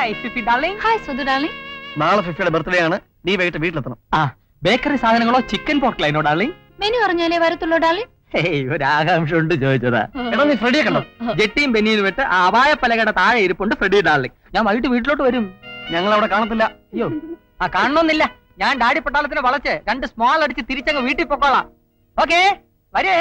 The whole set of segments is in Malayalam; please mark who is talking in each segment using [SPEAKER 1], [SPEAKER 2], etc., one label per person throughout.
[SPEAKER 1] Hi Fifi darling
[SPEAKER 2] hi Sudhu darling
[SPEAKER 3] നാളെ ഫിഫിയുടെ ബർത്ത്ഡേ ആണ് നീ വൈകിട്ട് വീട്ടിലെത്തണം
[SPEAKER 1] ആ ബേക്കറി സാധനങ്ങളോ ചിക്കൻ പോർക്ക് ലൈനോ ഡാർലിംഗ്
[SPEAKER 2] മെനു അറിഞ്ഞാലേ വരത്തുള്ളൂ ഡാർലിംഗ്
[SPEAKER 1] ഹേയ് ഒരു ആകാംക്ഷ ഉണ്ട് ചോദിച്ചതാ
[SPEAKER 3] എടാ നീ ഫ്രെഡിയെ കണ്ടോ
[SPEAKER 1] ജെട്ടിയും ബെന്നിയും വിട്ട് ആ അപായ പലകയുടെ താഴെ ഇരിപ്പുണ്ട് ഫ്രെഡി ഡാർലിംഗ് ഞാൻ വൈകിട്ട് വീട്ടിലോട്ട് വരും
[SPEAKER 3] ഞങ്ങൾ അവിടെ കാണത്തില്ല
[SPEAKER 1] അയ്യോ ആ കാണണമെന്നില്ല ഞാൻ ഡാഡി പട്ടാളത്തിന് വളച്ച് രണ്ട് സ്മോൾ അടിച്ച് തിരിച്ചങ്ങ് വീട്ടിൽ പൊക്കോളാം ഓക്കേ വരേ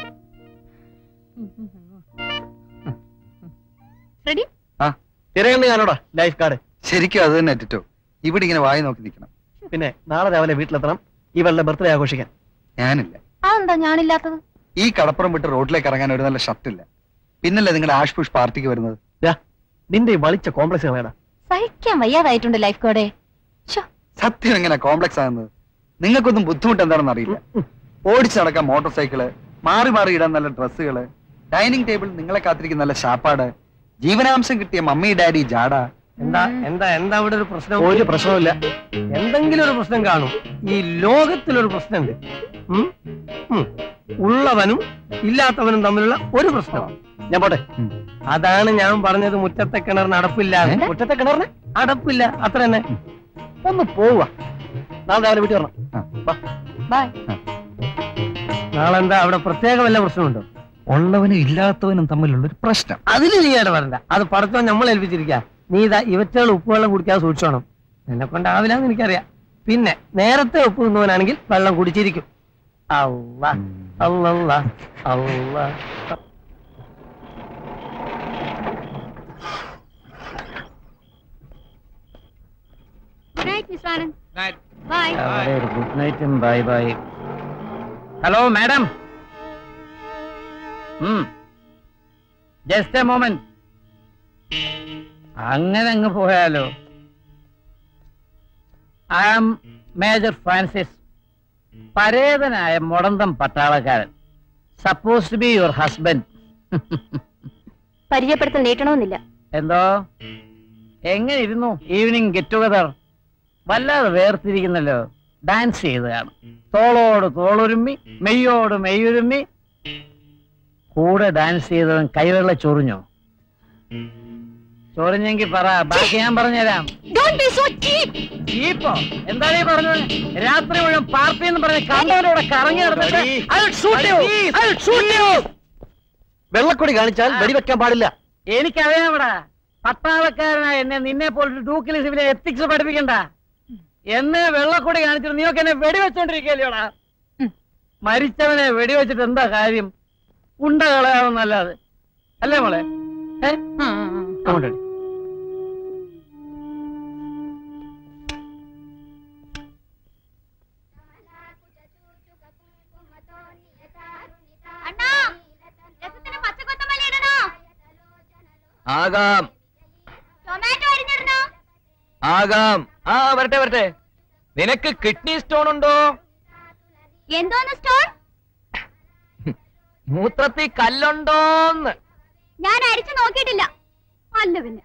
[SPEAKER 2] റെഡി
[SPEAKER 3] തിരകണ്ണി ഞാനോടാ ലൈഫ് കാർഡ്
[SPEAKER 4] ശരിക്കും അത് തന്നെ ടിറ്റോ ഇവിടെ ഇങ്ങനെ വായി നോക്കി നിൽക്കണം
[SPEAKER 3] പിന്നെ നാളെ രാവിലെ വീട്ടിലെത്തണം ഇവളുടെ ബർത്ത്ഡേ ആഘോഷിക്കാൻ
[SPEAKER 4] ഞാനില്ല
[SPEAKER 2] അതെന്താ ഞാനില്ലാത്തത്
[SPEAKER 4] ഈ കടപ്പുറം വിട്ട് റോഡിലേക്ക് ഇറങ്ങാൻ ഒരു നല്ല ഷർട്ടില്ല പിന്നല്ലേ നിങ്ങളുടെ ആഷ് പുഷ് പാർട്ടിക്ക് വരുന്നത്
[SPEAKER 3] ദാ, നിന്റെ ഈ വളിച്ച കോംപ്ലക്സ് കളയടാ
[SPEAKER 2] സഹിക്കാൻ വയ്യാതായിട്ടുണ്ട് ലൈഫ് കോഡേ ശോ
[SPEAKER 4] സത്യം എങ്ങനെ കോംപ്ലക്സ് ആകുന്നത് നിങ്ങൾക്കൊന്നും ബുദ്ധിമുട്ട് എന്താണെന്ന് അറിയില്ല ഓടിച്ചു നടക്കാൻ മോട്ടോർ സൈക്കിള് മാറി മാറി ഇടാൻ നല്ല ഡ്രസ്സുകള് ഡൈനിങ് ടേബിൾ നിങ്ങളെ കാത്തിരിക്കുന്ന നല്ല ശാപ്പാട് ജീവനാംശം കിട്ടിയ മമ്മി ഡാഡി ജാഡ
[SPEAKER 1] എന്താ എന്താ എന്താ ഇവിടെ ഒരു പ്രശ്നം
[SPEAKER 3] ഒരു പ്രശ്നവുമില്ല
[SPEAKER 1] എന്തെങ്കിലും ഒരു പ്രശ്നം കാണും ഈ ലോകത്തിലൊരു പ്രശ്നമുണ്ട് ഉം? ഉം. ഉള്ളവനും ഇല്ലാത്തവനും തമ്മിലുള്ള ഒരു പ്രശ്നം
[SPEAKER 3] ഞാൻ പോട്ടെ
[SPEAKER 1] അതാണ് ഞാൻ പറഞ്ഞത് മുറ്റത്തെ കിണറിന് അടപ്പില്ല എന്ന്.
[SPEAKER 3] മുറ്റത്തെ കിണറിന്
[SPEAKER 1] അടപ്പില്ല അത്ര തന്നെ
[SPEAKER 3] ഒന്ന് പോവുക നാളെ രാവിലെ വീട്ടിൽ വരണം
[SPEAKER 2] ബൈ
[SPEAKER 1] നാളെ എന്താ അവിടെ പ്രത്യേക വല്ല പ്രശ്നമുണ്ടോ
[SPEAKER 4] ഉള്ളവനും ഇല്ലാത്തവനും തമ്മിലുള്ള ഒരു പ്രശ്നം
[SPEAKER 1] അതിൽ നീ ഇടപെടണ്ട അത് പടത്തോ നമ്മൾ ഏൽപ്പിച്ചിരിക്ക നീ ഇതാ ഇവറ്റകൾ ഉപ്പുവെള്ളം കുടിക്കാതെ സൂക്ഷിച്ചോണം എന്നെ കൊണ്ടാവില്ലാന്ന് എനിക്കറിയാം പിന്നെ നേരത്തെ ഉപ്പ് തിന്നവനാണെങ്കിൽ വെള്ളം കുടിച്ചിരിക്കും അല്ല അല്ല അല്ല
[SPEAKER 2] good night miss Anand bye
[SPEAKER 1] good നൈറ്റും bye bye hello madam just a moment അങ്ങനെ അങ്ങ് പോയാലോ ഐ ആം മേജർ ഫ്രാൻസിസ് പരേതനായ മുടന്തം പട്ടാളക്കാരൻ suppose to be your husband
[SPEAKER 2] പരിചയപ്പെടുത്തൽ നീട്ടണമെന്നില്ല
[SPEAKER 1] എന്തോ എങ്ങനെ ഇരുന്നു ഈവനിങ് ഗെറ്റ് ടുഗദർ വല്ലാതെ വേർതിരിക്കുന്നല്ലോ ഡാൻസ് ചെയ്ത് കാണും തോളോട് തോളുരുമ്മി മെയ്യോട് മെയ്യുരുമ്മി കൂടെ ഡാൻസ് ചെയ്തവൻ കൈവെള്ള ചൊറിഞ്ഞോ ചൊറിഞ്ഞെങ്കിൽ പറ ബാക്കി ഞാൻ പറഞ്ഞുതരാം
[SPEAKER 2] ഡോണ്ട് ബി സോ ചീപ്പ്
[SPEAKER 1] ചീപ്പോ എന്താണ് ഈ പറഞ്ഞത് രാത്രി മുഴുവൻ പാർട്ടി എന്ന് പറഞ്ഞ് കണ്ടവരോടെ കറങ്ങി നടന്നിട്ട് I will shoot you. I will shoot you.
[SPEAKER 3] വെള്ളക്കൊടി കാണിച്ചാൽ വെടിവെക്കാൻ പാടില്ല
[SPEAKER 1] എനിക്കറിയാമടാ പട്ടാളക്കാരനായ എന്നെ നിന്നെ പോലൊരു ഡൂക്കിലി സിവിലെ എത്തിക്സ് പഠിപ്പിക്കണ്ട എന്നെ വെള്ളക്കൊടി കാണിച്ചിട്ട് നീയൊക്കെ എന്നെ വെടിവെച്ചോണ്ടിരിക്കല്ലോടാ മരിച്ചവനെ വെടിവെച്ചിട്ട് എന്താ കാര്യം ഉണ്ട കളയാവുന്നല്ലാതെ അല്ലേ മോളെ ഏ? അങ്ങോട്ടടി.
[SPEAKER 2] അണ്ണാ രസത്തിന് പച്ചക്കൊത്തമല്ലി ഇടണോ
[SPEAKER 5] ആകാം
[SPEAKER 2] ടൊമാറ്റോ അരിഞ്ഞിടണോ
[SPEAKER 5] ആകാം ആ വരട്ടെ വരട്ടെ നിനക്ക് കിഡ്നി സ്റ്റോൺ ഉണ്ടോ
[SPEAKER 2] എന്തോന്ന് സ്റ്റോൺ
[SPEAKER 5] മൂത്രത്തിൽ കല്ലുണ്ടോന്ന്
[SPEAKER 2] ഞാൻ അരിച്ചു നോക്കിയിട്ടില്ല അല്ല പിന്നെ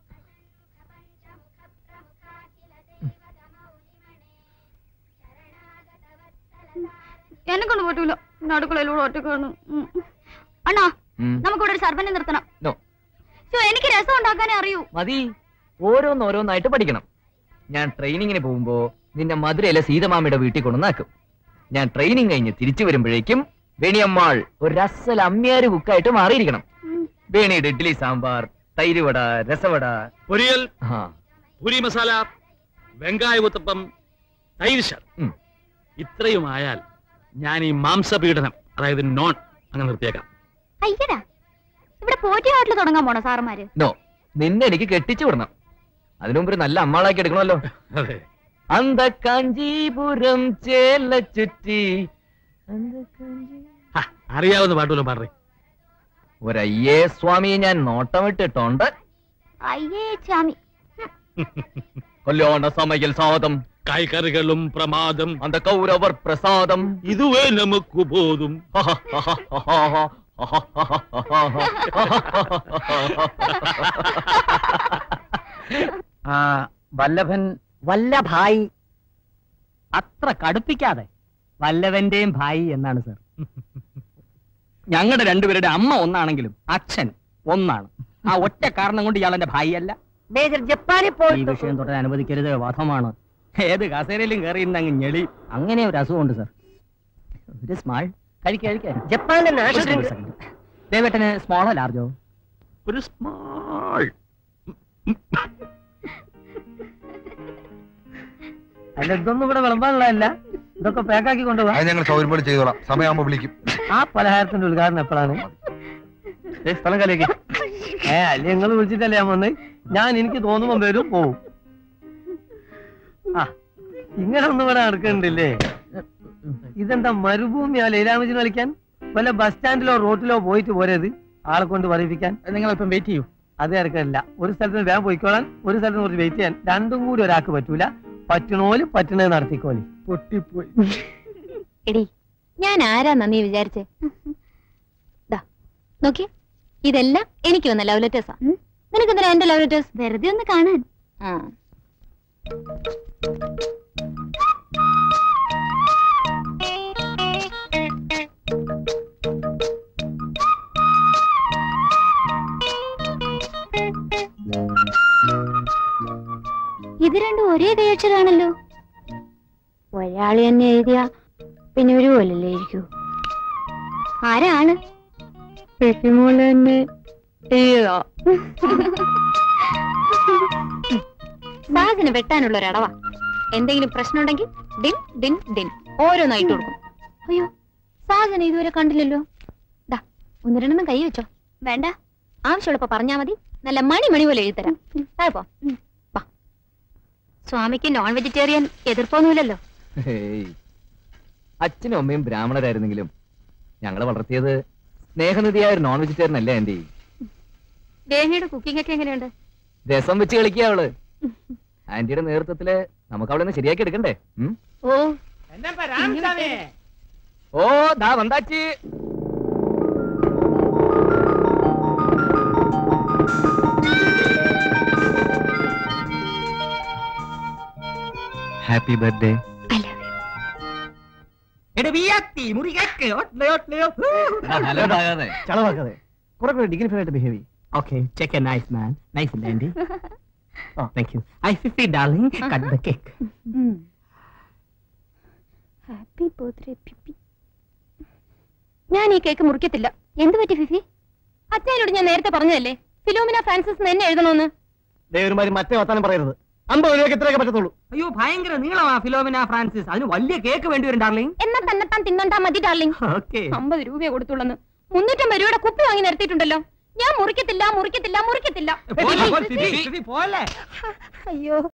[SPEAKER 2] എന്നെ കൊണ്ട് പറ്റൂല പിന്നെ അടുക്കളയിലൂടെ ഒറ്റക്കാണ് ഉം. അണ്ണാ
[SPEAKER 5] ഉം.
[SPEAKER 2] നമുക്കിവിടെ ഒരു സർവനെ നിർത്തണം
[SPEAKER 5] നോ
[SPEAKER 2] ശോ, എനിക്ക് രസം ഉണ്ടാക്കാനേ അറിയൂ
[SPEAKER 5] മതി ഓരോന്നോരോന്നായിട്ട് പഠിക്കണം ഞാൻ ട്രെയിനിങ്ങിന് പോകുമ്പോ നിന്നെ മധുരയിലെ സീതമാമയുടെ വീട്ടിൽ കൊണ്ടുവന്നാക്കും ഞാൻ ട്രെയിനിങ് കഴിഞ്ഞ് തിരിച്ചു വരുമ്പോഴേക്കും വേണിയമ്മാൾ ഒരു രസല അമ്മിയാര് കുക്കായിട്ട് മാറിയിരിക്കണം വേണിയുടെ ഇഡ്ഡലി സാമ്പാർ തൈര് വട രസവട
[SPEAKER 6] പൊരിയൽ
[SPEAKER 5] ആ
[SPEAKER 6] പൂരി മസാല വെങ്കായ ഉത്തപ്പം തൈരിശർ
[SPEAKER 5] ഉം.
[SPEAKER 6] ഇത്രയും ആയാൽ ഞാൻ ഈ മാംസപീഡനം അതായത് നോൺ അങ്ങ് നിർത്തിയേക്കാം
[SPEAKER 2] അയ്യടാ ഇവിടെ പോറ്റി ഹോട്ടൽ തുടങ്ങാൻ പോണോ സാറന്മാര്
[SPEAKER 5] നോ നിന്നെ എനിക്ക് കെട്ടിച്ചു വിടണം അതിനു മുമ്പ് ഒരു നല്ല അമ്മാളാക്കി എടുക്കണമല്ലോ
[SPEAKER 6] അതെ
[SPEAKER 5] അന്ത കാഞ്ചീപുരം ചേല ചുറ്റി
[SPEAKER 6] ഹ, അറിയാവുന്ന പാട്ടുമല്ലോ പാടേ
[SPEAKER 5] ഒരയ്യേ സ്വാമിയെ ഞാൻ നോട്ടമിട്ടിട്ടുണ്ട്
[SPEAKER 2] അയ്യേ ചാമി
[SPEAKER 5] കല്യാണ സമയൽ സാദം
[SPEAKER 6] കായ്കറികളും പ്രമാദം
[SPEAKER 5] അന്ത കൗരവർ പ്രസാദം
[SPEAKER 6] ഇതുവേ നമുക്ക് ബോധം
[SPEAKER 1] ആ വല്ലഭൻ വല്ലഭായി അത്ര കടുപ്പിക്കാതെ വല്ലവന്റെയും ഭായി എന്നാണ് സർ ഞങ്ങളുടെ രണ്ടുപേരുടെ അമ്മ ഒന്നാണെങ്കിലും അച്ഛൻ ഒന്നാണ് ആ ഒറ്റ കാരണം കൊണ്ട് ഇയാൾ എന്റെ ഭായിയല്ല മേജർ ജപ്പാനിൽ
[SPEAKER 3] ഈ
[SPEAKER 1] പോയിട്ട്
[SPEAKER 3] വിഷയം തൊട്ട് അനുവദിക്കരുത് വധമാണ് ഏത് കസേരയിലും കയറി അങ്ങ് ഞെളി അങ്ങനെ ഒരു അസുഖമുണ്ട് സർ ഒരു സ്മാൾ കഴിക്കുക
[SPEAKER 1] ജപ്പാനിലെ നാഷണൽ
[SPEAKER 3] ദേവേട്ടന് സ്മോളോ ലാർജോ
[SPEAKER 6] ഒരു സ്മാൾ
[SPEAKER 1] അല്ല ഇതൊന്നും ഇവിടെ വിളമ്പാനുള്ളതല്ല ഇതൊക്കെ പാക്കാക്കി കൊണ്ടുപോവാ
[SPEAKER 4] അത് ഞങ്ങൾ സൗകര്യം പോലെ ചെയ്തോളാം സമയമാകുമ്പോ വിളിക്കും
[SPEAKER 1] ആ പലഹാരത്തിന്റെ ഉദ്ഘാടനം എപ്പോഴാണ്
[SPEAKER 3] സ്ഥലം കലയ്ക്ക്
[SPEAKER 1] ഏ അല്ലെ നിങ്ങൾ വിളിച്ചിട്ടല്ലേ ഞാൻ വന്ന് ഞാൻ എനിക്ക് തോന്നുമ്പോ വരും പോവും ആ ഇങ്ങനെ ഒന്നും ഇവിടെ നടക്കണ്ടില്ലേ ഇതെന്താ മരുഭൂമിയാ ലൈലാമജിന് കളിക്കാൻ വല്ല ബസ് സ്റ്റാൻഡിലോ റോട്ടിലോ പോയിട്ട് പോരത് ആളെ കൊണ്ട് പറയിപ്പിക്കാൻ
[SPEAKER 3] നിങ്ങൾ ഇപ്പം വെയിറ്റ് ചെയ്യൂ
[SPEAKER 1] അത് ഇറക്കമില്ല ഒരു സ്ഥലത്ത് വേഗം പോയിക്കോളാൻ ഒരു സ്ഥലത്ത് കുറച്ച് വെയിറ്റ് ചെയ്യാൻ രണ്ടും കൂടി ഒരാൾക്ക് പറ്റൂല പറ്റണോല് പറ്റണത് നടത്തിക്കോളി പൊട്ടിപ്പോയി
[SPEAKER 2] എടി ഞാൻ ആരാന്നാ നീ വിചാരിച്ചേ ദാ നോക്കി ഇതെല്ലാം എനിക്ക് വന്ന ലവ് ലെറ്റേഴ്സാ നിനക്ക് എന്തിനാ എന്റെ ലവ് ലെറ്റേഴ്സ് വെറുതെ ഒന്ന് കാണാൻ ഇത് രണ്ടും ഒരേ കൈയക്ഷരാണല്ലോ ഒരാള് തന്നെ എഴുതിയ പിന്നെ ഒരു പോലല്ലേ ഇരിക്കൂ ആരാണ് പെട്ടിമോള് തന്നെ സാഗിന് വെട്ടാനുള്ള ഒരടവാ എന്തെങ്കിലും പ്രശ്നമുണ്ടെങ്കിൽ ഡിൻ ഡിൻ ഡിൻ ഓരോന്നായിട്ട് കൊടുക്കും അയ്യോ സാഗിനെ ഇതുവരെ കണ്ടില്ലല്ലോ ദാ ഒന്ന് രണ്ടെണ്ണം കൈ വെച്ചോ വേണ്ട ആവശ്യമുള്ളപ്പോ പറഞ്ഞാ മതി നല്ല മണി മണി പോലെ എഴുതരാം താഴെപ്പോ വാ സ്വാമിക്ക് നോൺ വെജിറ്റേറിയൻ എതിർപ്പൊന്നുമില്ലല്ലോ
[SPEAKER 5] ഹേയ്. അച്ഛനും അമ്മയും ബ്രാഹ്മണരായിരുന്നെങ്കിലും ഞങ്ങളെ വളർത്തിയത് സ്നേഹനിധിയായ ഒരു നോൺ വെജിറ്റേറിയൻ അല്ലേ ആന്റി
[SPEAKER 2] ദേഹിയുടെ കുക്കിംഗ് ഒക്കെ എങ്ങനെയുണ്ട്
[SPEAKER 5] രസം വെച്ച് കളിക്കുക അവള് ആന്റിയുടെ നേതൃത്വത്തില് നമുക്ക് അവളെ ഒന്ന് ശരിയാക്കി എടുക്കണ്ടേ ഉം?
[SPEAKER 2] ഓ
[SPEAKER 5] ഓ ദാ വந்தாச்சு happy birthday
[SPEAKER 2] I love you
[SPEAKER 3] ചളവാക്കാതെ കുറെ കൂടെ ഡിഗ്നിഫൈഡ് ആയിട്ട് behave okay check a nice man nice ഇല്ല aunty thank you I fifty darling cut the cake
[SPEAKER 2] happy birthday പിപ്പി ഞാൻ ഈ കേക്ക് മുറിക്കത്തില്ല എന്ത് പറ്റി ഫിഫി അച്ഛനോട് ഞാൻ നേരത്തെ പറഞ്ഞതല്ലേ ഫിലോമിന ഫ്രാൻസിസ് എന്നെ എഴുതണമെന്ന്
[SPEAKER 3] ദൈവമാരി മറ്റേ വർത്താനം പറയരുത് അമ്പത് രൂപയ്ക്ക് എത്രയൊക്കെ പറ്റത്തുള്ളൂ
[SPEAKER 7] അയ്യോ ഭയങ്കര നീളമാ ഫിലോമിന ഫ്രാൻസിസ് അതിന് വലിയ കേക്ക് വേണ്ടി വരും ഡാർലിംഗ്
[SPEAKER 2] എന്നാ തന്നെത്താൻ തിന്നണ്ടാ മതി ഡാർലിംഗ്
[SPEAKER 3] ഓക്കെ
[SPEAKER 2] അമ്പത് രൂപയെ കൊടുത്തുള്ളന്ന് മുന്നൂറ്റമ്പത് രൂപയുടെ കുപ്പി വാങ്ങി നിരത്തിയിട്ടുണ്ടല്ലോ ഞാൻ മുറിക്കത്തില്ല മുറിക്കത്തില്ല മുറിക്കത്തില്ല
[SPEAKER 7] പോലെ
[SPEAKER 2] അയ്യോ